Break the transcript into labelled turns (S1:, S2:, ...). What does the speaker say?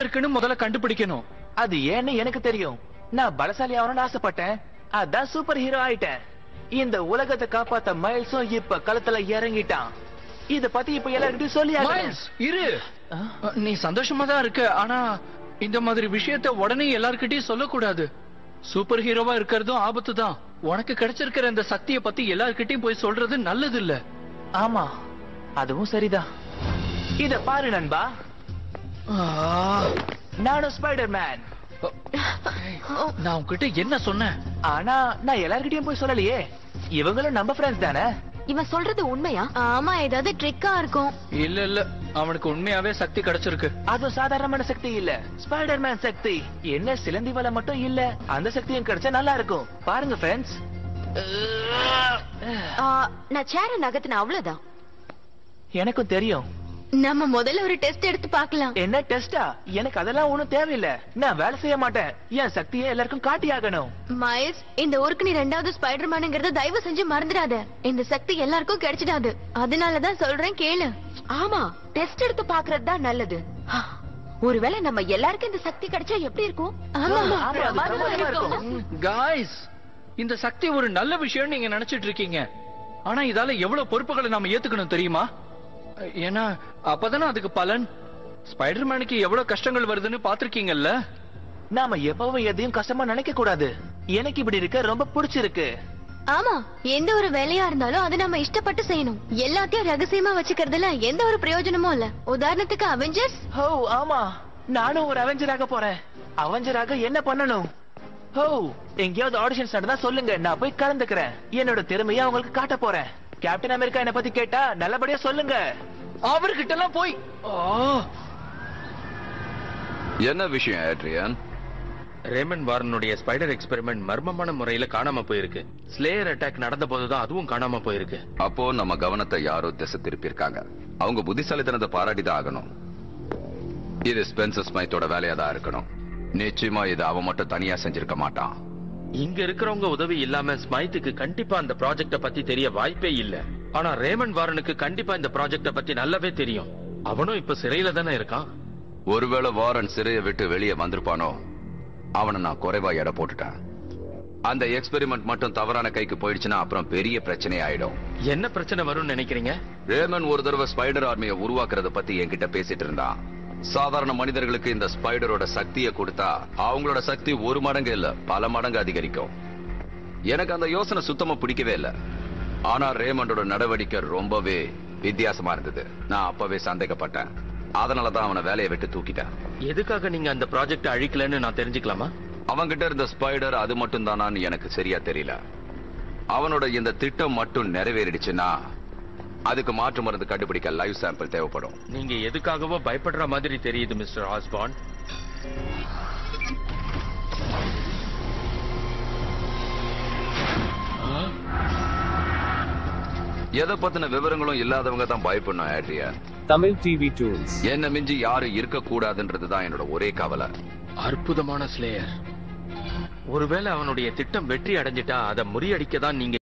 S1: இருக்குன்னு முதல்ல கண்டுபிடிக்கணும்
S2: அது ஏன்னு எனக்கு தெரியும் நான் பலசாலி ஆகணும்னு ஆசைப்பட்டேன் அதான் சூப்பர் ஹீரோ ஆயிட்டேன் இந்த உலகத்தை காப்பாத்த மைல்ஸும் இப்ப களத்துல இறங்கிட்டான் இத பத்தி இப்ப எல்லார்கிட்டயும் சொல்லி
S1: மைல்ஸ் இரு நீ சந்தோஷமா தான் இருக்க ஆனா இந்த மாதிரி விஷயத்த உடனே எல்லார்கிட்டயும் சொல்லக்கூடாது சூப்பர் ஹீரோவா இருக்கிறதும் ஆபத்து தான் உனக்கு கிடைச்சிருக்கிற இந்த சக்தியை பத்தி எல்லார்கிட்டயும் போய் சொல்றது நல்லது இல்ல
S2: ஆமா அதுவும் சரிதான் இத பாரு நண்பா நானும் ஸ்பைடர் மேன்
S1: நான் உன்கிட்ட என்ன சொன்னேன்
S2: ஆனா நான் எல்லார்கிட்டயும் போய் சொல்லலையே இவங்களும் நம்ம ஃப்ரெண்ட்ஸ் தானே
S3: இவன் சொல்றது உண்மையா ஆமா ஏதாவது ட்ரிக்கா இருக்கும்
S1: இல்ல இல்ல அவனுக்கு உண்மையாவே சக்தி கிடைச்சிருக்கு
S2: அது சாதாரணமான சக்தி இல்ல ஸ்பைடர் மேன் சக்தி என்ன சிலந்தி வலை மட்டும் இல்ல அந்த சக்தியும் கிடைச்சா நல்லா இருக்கும் பாருங்க ஃப்ரெண்ட்ஸ்
S3: ஆ, நான் சேர நகத்தின அவ்வளவுதான்
S2: எனக்கும் தெரியும்
S3: நம்ம முதல்ல ஒரு டெஸ்ட் எடுத்து பார்க்கலாம்
S2: என்ன டெஸ்டா எனக்கு அதெல்லாம் ஒண்ணும் தேவையில்ல நான் வேலை செய்ய மாட்டேன் என் சக்தியை எல்லாருக்கும் காட்டியாகணும்
S3: மைல்ஸ் இந்த ஊருக்கு நீ ரெண்டாவது ஸ்பைடர் மேனுங்கிறத தயவு செஞ்சு மறந்துடாத இந்த சக்தி எல்லாருக்கும் கிடைச்சிடாது அதனாலதான் சொல்றேன் கேளு ஆமா டெஸ்ட் எடுத்து பாக்குறது தான் நல்லது ஒருவேளை நம்ம எல்லாருக்கும் இந்த சக்தி கிடைச்சா எப்படி இருக்கும் ஆமா
S2: ஆமா, அது
S3: பிரமாதமா
S2: பிரமாதமா
S3: இருக்கும்.
S1: காய்ஸ் இந்த சக்தி ஒரு நல்ல விஷயம் நீங்க நினைச்சிட்டு இருக்கீங்க ஆனா இதால எவ்வளவு பொறுப்புகளை நாம ஏத்துக்கணும் தெரியுமா ஏன்னா அப்பதானே அதுக்கு பலன் ஸ்பைடர்மேனுக்கு எவ்வளவு கஷ்டங்கள் வருதுன்னு பாத்திருக்கீங்கல்ல
S2: நாம எப்பவும் எதையும் கஷ்டமா நினைக்க கூடாது எனக்கு இப்படி இருக்க ரொம்ப பிடிச்சிருக்கு
S3: ஆமா எந்த ஒரு வேலையா இருந்தாலும் அதை நம்ம இஷ்டப்பட்டு செய்யணும் எல்லாத்தையும் ரகசியமா வச்சுக்கிறதுல எந்த ஒரு பிரயோஜனமும் இல்ல உதாரணத்துக்கு அவெஞ்சர்ஸ்
S2: ஓ ஆமா நானும் ஒரு அவெஞ்சராக போறேன் அவெஞ்சராக என்ன பண்ணணும் ஓ எங்கேயாவது ஆடிஷன்ஸ் நடந்தா சொல்லுங்க நான் போய் கலந்துக்கிறேன் என்னோட திறமையை அவங்களுக்கு காட்ட போறேன் கேப்டன் அமெரிக்கா என்ன பத்தி கேட்டா நல்லபடியா சொல்லுங்க
S1: அவர்கிட்ட எல்லாம் போய் ஆ,
S4: என்ன விஷயம் ஏட்ரியன்
S5: ரேமன் வாரனுடைய ஸ்பைடர் எக்ஸ்பெரிமெண்ட் மர்மமான முறையில காணாம போயிருக்கு ஸ்லேயர் அட்டாக் நடந்த போதுதான் அதுவும் காணாம போயிருக்கு
S4: அப்போ நம்ம கவனத்தை யாரோ திசை திருப்பியிருக்காங்க அவங்க புத்திசாலித்தனத்தை பாராட்டிதான் ஆகணும் இது ஸ்பென்சர் ஸ்மைத்தோட வேலையா தான் இருக்கணும் நிச்சயமா இது அவன் மட்டும் தனியா செஞ்சிருக்க மாட்டான்
S5: இங்க இருக்கிறவங்க உதவி இல்லாம ஸ்மைத்துக்கு கண்டிப்பா அந்த ப்ராஜெக்ட பத்தி தெரிய வாய்ப்பே இல்ல ஆனா ரேமன் வாரனுக்கு கண்டிப்பா இந்த ப்ராஜெக்ட பத்தி நல்லாவே தெரியும் அவனும் இப்ப சிறையில தானே இருக்கான்
S4: ஒருவேளை வாரன் சிறையை விட்டு வெளியே வந்திருப்பானோ அவனை நான் குறைவா எடை போட்டுட்டேன் அந்த எக்ஸ்பெரிமெண்ட் மட்டும் தவறான கைக்கு போயிடுச்சுன்னா அப்புறம் பெரிய பிரச்சனை ஆயிடும்
S5: என்ன பிரச்சனை வரும்னு நினைக்கிறீங்க
S4: ரேமன் ஒரு தடவை ஸ்பைடர் ஆர்மியை உருவாக்குறத பத்தி என்கிட்ட பேசிட்டு இருந்தான் சாதாரண மனிதர்களுக்கு இந்த ஸ்பைடரோட சக்தியை கொடுத்தா அவங்களோட சக்தி ஒரு மடங்கு இல்ல பல மடங்கு அதிகரிக்கும் எனக்கு அந்த யோசனை சுத்தமா பிடிக்கவே இல்ல ஆனா ரேமண்டோட நடவடிக்கை ரொம்பவே வித்தியாசமா இருந்தது நான் அப்பவே சந்தேகப்பட்டேன் அதனாலதான் அவனை வேலையை விட்டு தூக்கிட்டேன்
S5: எதுக்காக நீங்க அந்த ப்ராஜெக்ட் அழிக்கலன்னு நான் தெரிஞ்சுக்கலாமா
S4: அவன்கிட்ட இருந்த ஸ்பைடர் அது மட்டும் தானான்னு எனக்கு சரியா தெரியல அவனோட இந்த திட்டம் மட்டும் நிறைவேறிடுச்சுன்னா அதுக்கு மாற்று மருந்து கண்டுபிடிக்க லைவ் சாம்பிள் தேவைப்படும்
S5: நீங்க எதுக்காகவோ பயப்படுற மாதிரி தெரியுது மிஸ்டர் ஆஸ்பான்
S4: எதை பத்தின விவரங்களும் இல்லாதவங்க தான் பயப்படணும் ஆட்ரியா
S6: Tamil TV Tools.
S4: என்ன மிஞ்சி யாரும் இருக்க கூடாதுன்றதுதான் என்னோட ஒரே கவலை
S5: அற்புதமான ஸ்லேயர் ஒருவேளை அவனுடைய திட்டம் வெற்றி அடைஞ்சிட்டா அதை முறியடிக்க தான் நீங்க